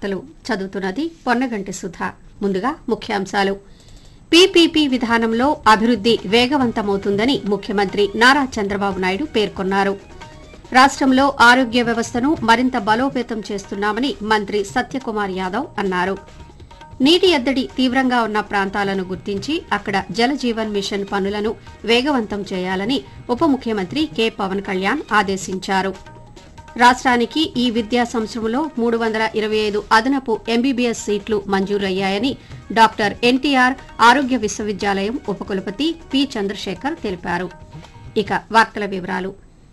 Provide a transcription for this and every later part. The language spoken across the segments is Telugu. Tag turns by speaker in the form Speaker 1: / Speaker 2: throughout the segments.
Speaker 1: వార్తలు చదువుతున్నది పొన్నగంటి సుధ ముందుగా ముఖ్యాంశాలు పీపీపీ విధానంలో అభివృద్ది వేగవంతమవుతుందని ముఖ్యమంత్రి నారా చంద్రబాబు నాయుడు పేర్కొన్నారు రాష్ట్రంలో ఆరోగ్య వ్యవస్థను మరింత బలోపేతం చేస్తున్నామని మంత్రి సత్యకుమార్ యాదవ్ అన్నారు నీటి ఎద్దడి తీవ్రంగా ఉన్న ప్రాంతాలను గుర్తించి అక్కడ జలజీవన్ మిషన్ పనులను వేగవంతం చేయాలని ఉప ముఖ్యమంత్రి కె పవన్ కళ్యాణ్ ఆదేశించారు రాష్ట్రానికి ఈ విద్యా సంవత్సరంలో మూడు వందల ఇరవై ఐదు అదనపు ఎంబీబీఎస్ సీట్లు మంజూరయ్యాయని డాక్టర్ ఎన్టీఆర్ ఆరోగ్య విశ్వవిద్యాలయం ఉపకులపతి పి చంద్రశేఖర్ తెలిపారు ఇక వార్తల వివరాలు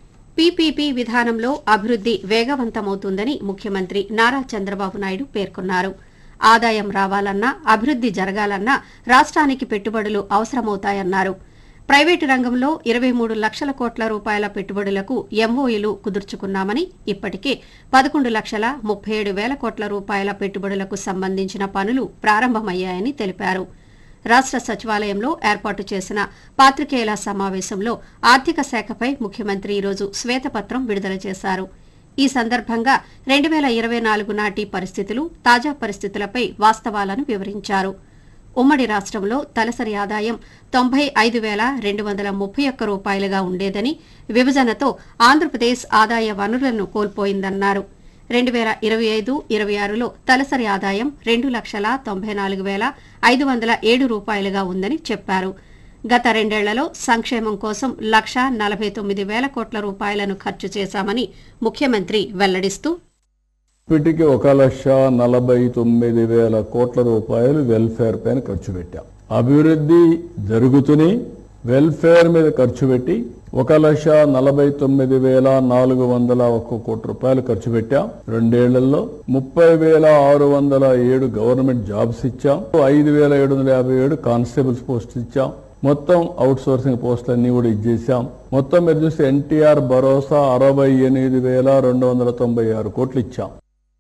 Speaker 1: పీపీపీ విధానంలో అభివృద్ది వేగవంతమవుతుందని ముఖ్యమంత్రి నారా చంద్రబాబు నాయుడు పేర్కొన్నారు ఆదాయం రావాలన్నా అభివృద్ది జరగాలన్నా రాష్ట్రానికి పెట్టుబడులు అవసరమవుతాయన్నారు ప్రైవేటు రంగంలో ఇరవై మూడు లక్షల కోట్ల రూపాయల పెట్టుబడులకు ఎంఓయూలు కుదుర్చుకున్నామని ఇప్పటికే పదకొండు లక్షల ముప్పై ఏడు వేల కోట్ల రూపాయల పెట్టుబడులకు సంబంధించిన పనులు ప్రారంభమయ్యాయని తెలిపారు రాష్ట్ర సచివాలయంలో ఏర్పాటు చేసిన పాత్రికేయుల సమావేశంలో ఆర్థిక శాఖపై ముఖ్యమంత్రి ఈరోజు శ్వేతపత్రం విడుదల చేశారు ఈ సందర్భంగా రెండు వేల ఇరవై నాలుగు నాటి పరిస్థితులు తాజా పరిస్థితులపై వాస్తవాలను వివరించారు ఉమ్మడి రాష్ట్రంలో తలసరి ఆదాయం తొంభై ఐదు వేల రెండు వందల ముప్పై ఒక్క రూపాయలుగా ఉండేదని విభజనతో ఆంధ్రప్రదేశ్ ఆదాయ వనరులను కోల్పోయిందన్నారు రెండు వేల ఇరవై ఐదు ఇరవై ఆరులో తలసరి ఆదాయం రెండు లక్షల తొంభై నాలుగు వేల ఐదు వందల ఏడు రూపాయలుగా ఉందని చెప్పారు గత రెండేళ్లలో సంక్షేమం కోసం లక్ష నలభై తొమ్మిది వేల కోట్ల రూపాయలను ఖర్చు చేశామని ముఖ్యమంత్రి వెల్లడిస్తూ
Speaker 2: ఇప్పటికి ఒక లక్ష నలభై తొమ్మిది వేల కోట్ల రూపాయలు వెల్ఫేర్ పైన ఖర్చు పెట్టాం అభివృద్ధి జరుగుతూనే వెల్ఫేర్ మీద ఖర్చు పెట్టి ఒక లక్ష నలభై తొమ్మిది వేల నాలుగు వందల ఒక్క కోటి రూపాయలు ఖర్చు పెట్టాం రెండేళ్లలో ముప్పై వేల ఆరు వందల ఏడు గవర్నమెంట్ జాబ్స్ ఇచ్చాం ఐదు వేల ఏడు వందల యాభై ఏడు కానిస్టేబుల్స్ పోస్ట్ ఇచ్చాం మొత్తం అవుట్ సోర్సింగ్ పోస్టులు అన్ని కూడా ఇచ్చేసాం మొత్తం మీరు చూస్తే ఎన్టీఆర్ భరోసా అరవై ఎనిమిది వేల రెండు వందల తొంభై ఆరు కోట్లు ఇచ్చాం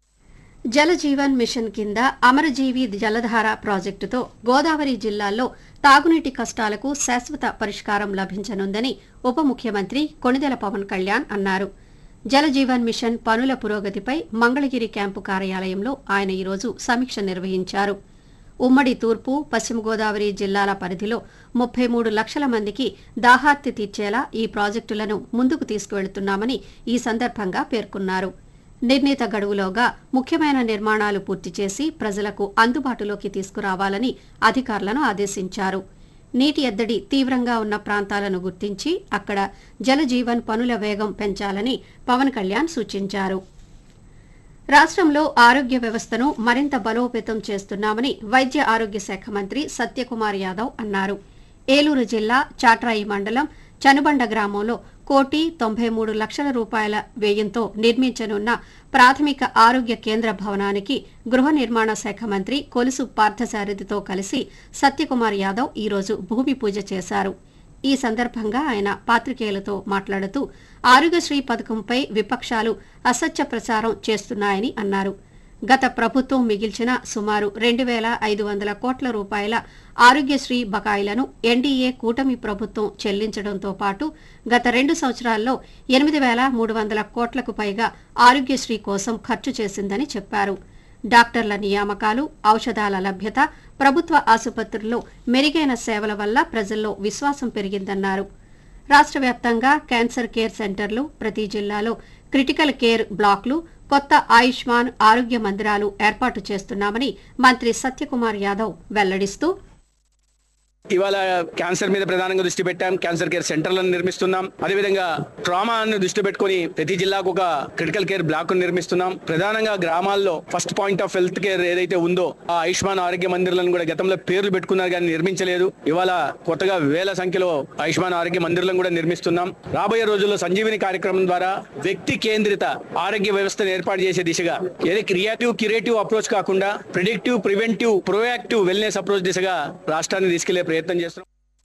Speaker 1: జలజీవన్ మిషన్ కింద అమరజీవి జలధార ప్రాజెక్టుతో గోదావరి జిల్లాల్లో తాగునీటి కష్టాలకు శాశ్వత పరిష్కారం లభించనుందని ఉప ముఖ్యమంత్రి కొణిదెల పవన్ కళ్యాణ్ అన్నారు జలజీవన్ మిషన్ పనుల పురోగతిపై మంగళగిరి క్యాంపు కార్యాలయంలో ఆయన ఈరోజు సమీక్ష నిర్వహించారు ఉమ్మడి తూర్పు పశ్చిమ గోదావరి జిల్లాల పరిధిలో ముప్పై మూడు లక్షల మందికి దాహార్తి తీర్చేలా ఈ ప్రాజెక్టులను ముందుకు తీసుకువెళుతున్నామని ఈ సందర్భంగా పేర్కొన్నారు నిర్ణీత గడువులోగా ముఖ్యమైన నిర్మాణాలు పూర్తి చేసి ప్రజలకు అందుబాటులోకి తీసుకురావాలని అధికారులను ఆదేశించారు నీటి ఎద్దడి తీవ్రంగా ఉన్న ప్రాంతాలను గుర్తించి అక్కడ జలజీవన్ పనుల వేగం పెంచాలని పవన్ కళ్యాణ్ సూచించారు రాష్ట్రంలో ఆరోగ్య వ్యవస్థను మరింత బలోపేతం చేస్తున్నామని వైద్య ఆరోగ్య శాఖ మంత్రి సత్యకుమార్ యాదవ్ అన్నారు ఏలూరు జిల్లా చాట్రాయి మండలం చనుబండ గ్రామంలో కోటి తొంభై మూడు లక్షల రూపాయల వ్యయంతో నిర్మించనున్న ప్రాథమిక ఆరోగ్య కేంద్ర భవనానికి గృహ నిర్మాణ శాఖ మంత్రి కొలుసు పార్థసారథితో కలిసి సత్యకుమార్ యాదవ్ ఈరోజు భూమి పూజ చేశారు ఈ సందర్భంగా ఆయన పాత్రికేయులతో మాట్లాడుతూ ఆరోగ్యశ్రీ పథకంపై విపక్షాలు అసత్య ప్రచారం చేస్తున్నాయని అన్నారు గత ప్రభుత్వం మిగిల్చిన సుమారు రెండు వేల ఐదు వందల కోట్ల రూపాయల ఆరోగ్యశ్రీ బకాయిలను ఎన్డీఏ కూటమి ప్రభుత్వం చెల్లించడంతో పాటు గత రెండు సంవత్సరాల్లో ఎనిమిది వేల మూడు వందల కోట్లకు పైగా ఆరోగ్యశ్రీ కోసం ఖర్చు చేసిందని చెప్పారు డాక్టర్ల నియామకాలు ఔషధాల లభ్యత ప్రభుత్వ ఆసుపత్రుల్లో మెరుగైన సేవల వల్ల ప్రజల్లో విశ్వాసం పెరిగిందన్నారు రాష్ట్ర వ్యాప్తంగా క్యాన్సర్ కేర్ సెంటర్లు ప్రతి జిల్లాలో క్రిటికల్ కేర్ బ్లాక్లు కొత్త ఆయుష్మాన్ ఆరోగ్య మందిరాలు ఏర్పాటు చేస్తున్నామని మంత్రి సత్యకుమార్ యాదవ్ వెల్లడిస్తూ
Speaker 3: ఇవాళ క్యాన్సర్ మీద ప్రధానంగా దృష్టి పెట్టాం క్యాన్సర్ కేర్ సెంటర్లను నిర్మిస్తున్నాం అదేవిధంగా ట్రామాను దృష్టి పెట్టుకుని ప్రతి జిల్లాకు ఒక క్రిటికల్ కేర్ బ్లాక్ నిర్మిస్తున్నాం ప్రధానంగా గ్రామాల్లో first point of health care ఏదైతే ఉందో ఆ ఆయుష్మాన్ ఆరోగ్య మందిరాలను కూడా గతంలో పేర్లు పెట్టుకున్నారు కానీ నిర్మించలేదు ఇవాళ కొత్తగా వేల సంఖ్యలో ఆయుష్మాన్ ఆరోగ్య మందిరాలను కూడా నిర్మిస్తున్నాం రాబోయే రోజుల్లో సంజీవిని కార్యక్రమం ద్వారా వ్యక్తి కేంద్రిత ఆరోగ్య వ్యవస్థను ఏర్పాటు చేసే దిశగా ఏది క్రియేటివ్ క్యూరేటివ్ అప్రోచ్ కాకుండా predictive preventive proactive wellness approach దిశగా రాష్ట్రాన్ని తీసుకెళ్లే ప్రయత్నం చేస్తున్నాం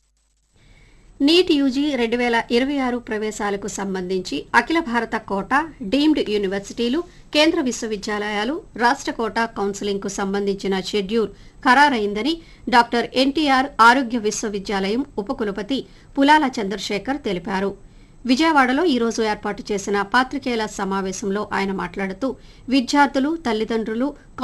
Speaker 1: నీట్ యూజీ రెండు వేల ఇరవై ఆరు ప్రవేశాలకు సంబంధించి అఖిల భారత కోటా డీమ్డ్ యూనివర్సిటీలు కేంద్ర విశ్వవిద్యాలయాలు రాష్ట్ర కోటా కౌన్సిలింగ్ కు సంబంధించిన షెడ్యూల్ ఖరారైందని డాక్టర్ ఎన్టీఆర్ ఆరోగ్య విశ్వవిద్యాలయం ఉపకులపతి పులాల చంద్రశేఖర్ తెలిపారు విజయవాడలో ఈ రోజు ఏర్పాటు చేసిన పాత్రికేయుల సమావేశంలో ఆయన మాట్లాడుతూ విద్యార్థులు తల్లిదండ్రులు